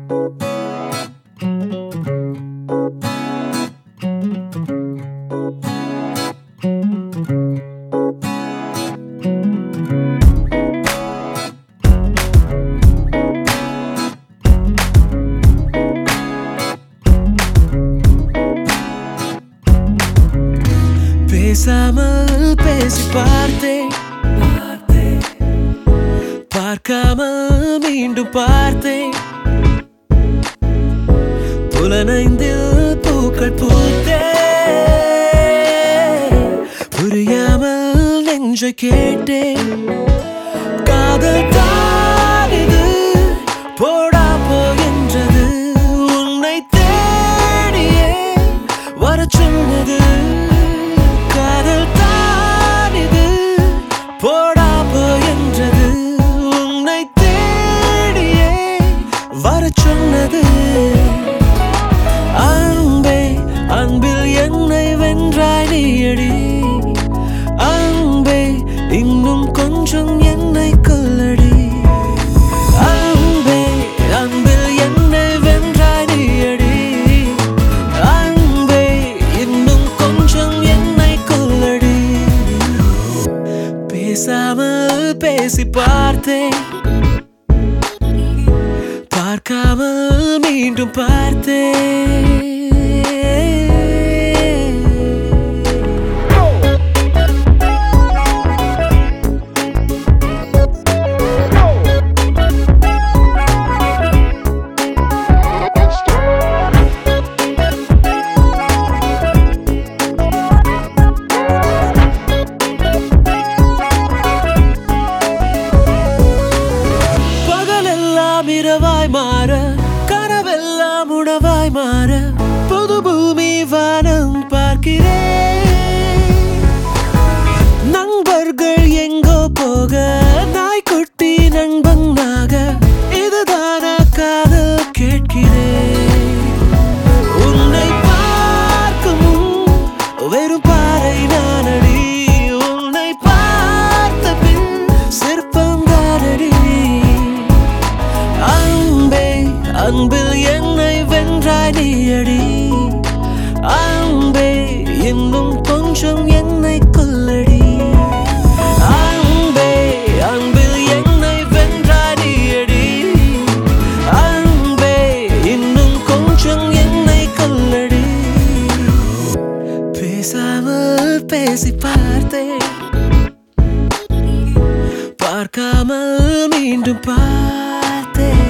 பேசாமல் பேசி பார்த்தேன் பார்க்காமல் மீண்டும் பார்த்தேன் புலனைந்தில் பூக்கள் பூத்தே புரியாமல் நெஞ்சை கேட்டேன் காதல் தான் இது போடா போகின்றது உன்னை தேடியே வர சொன்னது காதல் தான் இது போடா போகின்றது உன்னை தேடியே வர சொன்னது அன்பே அன்பில் என்னை வென்றாய் நீயடி அன்பே இன்னும் கொஞ்சம் என்னை கொல்லடி அன்பே அன்பில் என்னை வென்றாய் நீயடி அன்பே இன்னும் கொஞ்சம் என்னை கொல்லடி பேசாமல் பேசி பார்த்தேன் பார்க்காமல் மீண்டும் பார்த்தேன் பகலெல்லாம் இரவாய் மாற கனவெல்லாம் உணவாய் மாற புது பூமி வானம் பார்க்கிறேன் நண்பர்கள் எங்கோ போக நாய்க்குட்டி நண்பனாக இதுதான காதல் கேட்கிறேன் உன்னை பார்க்கும் முன் வெறும் பாறை நானடி உன்னை பார்த்த பின் சிற்பம் தானடி அன்பே அன்பில் என்னை வென்றாய் நீயடி அன்பே இன்னும் கொஞ்சம் என்னை கொல்லடி அன்பே அன்பில் என்னை வென்றாய் நீயடி அன்பே இன்னும் கொஞ்சம் என்னை கொல்லடி பேசாமல் பேசி பார்த்தேன் பார்க்காமல் மீண்டும் பார்த்தேன்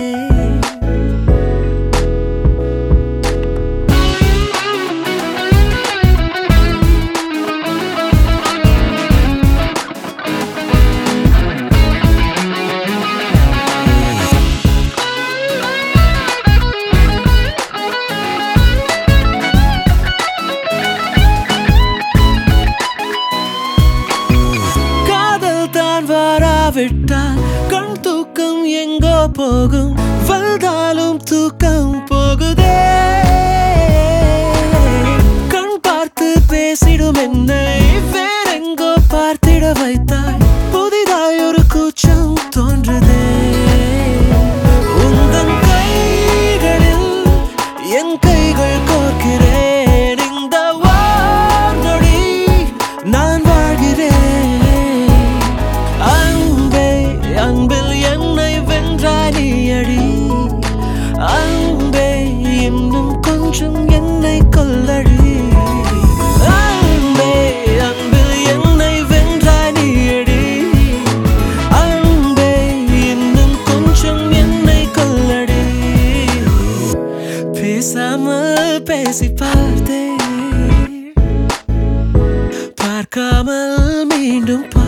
காதல் தான் வராவிட்டால் கண் தூக்கம் எங்கோ போகும் வந்தாலும் தூக்கம் போகுதே கண் பார்த்து பேசிடும் என்னை வேறெங்கோ பார்த்திட வைத்தாய் புதிதாய் ஒரு கூச்சம் தோன்றுதே உந்தன் கைகளில் என் கைகள் கோர்க்கிறேன் இந்த வானொடி நான் வாழ்கிறேன் அன்பே அன்பில் என்னை வென்றாய் நீயடி அன்பே இன்னும் கொஞ்சம் என்னை கொல்லடி அன்பே அன்பில் என்னை வென்றாய் நீயடி அன்பே இன்னும் கொஞ்சம் என்னை கொல்லடி பேசாமல் பேசி பார்த்தேன் பார்க்காமல் மீண்டும்